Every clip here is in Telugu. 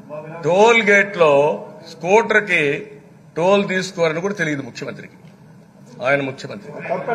టోల్ గేట్ లో స్కూటర్ కి టోల్ తీసుకోవాలని కూడా తెలియదు ముఖ్యమంత్రికి ఆయన ముఖ్యమంత్రి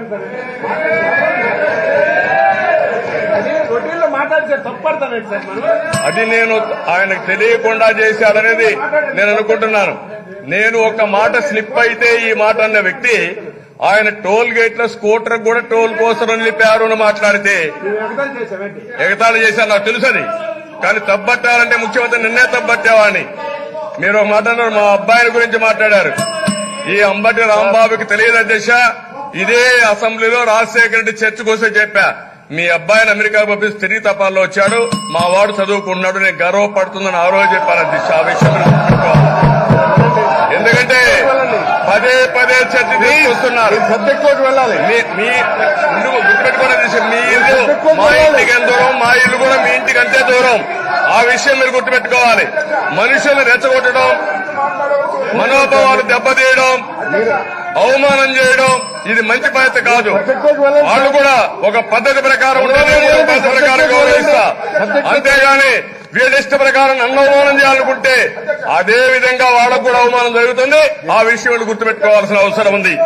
అది రొటీన్లో మాట్లాడితే తప్పడతానండి సార్ మనం అది నేను ఆయనకు తెలియకుండా చేశాడనేది నేను అనుకుంటున్నాను నేను ఒక మాట స్లిప్ అయితే ఈ మాట అన్న వ్యక్తి ఆయన టోల్ గేట్ లో స్కూటర్ కూడా టోల్ కోసం నిలిపారు అని మాట్లాడితే మేము ఎగతాళి చేసామండి ఎగతాళి చేశాను నాకు తెలుసది కానీ తప్పట్టాలంటే ముఖ్యమంత్రి నిన్నే తప్పట్టావాని మీరు ఒక మాట అన్నారు మా అబ్బాయిని గురించి మాట్లాడారు ఈ అంబటి రాంబాబుకి తెలియదు అధ్యక్ష ఇదే అసెంబ్లీలో రాజశేఖర రెడ్డి చర్చకు వస్తే చెప్పా మీ అబ్బాయిని అమెరికా పంపిస్తే తిరిగి తపాల్లో వచ్చాడు మా వాడు చదువుకున్నాడు నేను గర్వపడుతుందని ఆ రోజు చెప్పాను అధ్యక్ష ఆ విషయం మీరు గుర్తుపెట్టుకోవాలి. ఎందుకంటే పదే పదే చర్చ తీసుకొస్తున్నారు సబ్జెక్ట్ కోర్టు వెళ్ళాలి మీ మీ ఇల్లు గుర్తుపెట్టుకోండి అధ్యక్ష. మీ ఇల్లు మా ఇంటికి ఎంత దూరం మా ఇల్లు కూడా మీ ఇంటికి అంతే దూరం ఆ విషయం మీరు గుర్తుపెట్టుకోవాలి మనుషులు రెచ్చగొట్టడం మనోభావాలు దెబ్బతీయడం అవమానం చేయడం ఇది మంచి పద్ధతి కాదు వాళ్ళు కూడా ఒక పద్ధతి ప్రకారం ఉంటే నేను ఒక పద్ధతి ప్రకారం గౌరవిస్తా అంతేగాని వీళ్ళ ఇష్ట ప్రకారం నన్ను అవమానం చేయాలనుకుంటే అదే విధంగా వాళ్ళకు కూడా అవమానం జరుగుతుంది ఆ విషయం వీళ్ళు గుర్తుపెట్టుకోవాల్సిన అవసరం ఉంది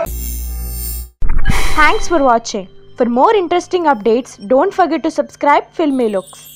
Thanks for watching. For more interesting updates, don't forget to subscribe Filmy Looks.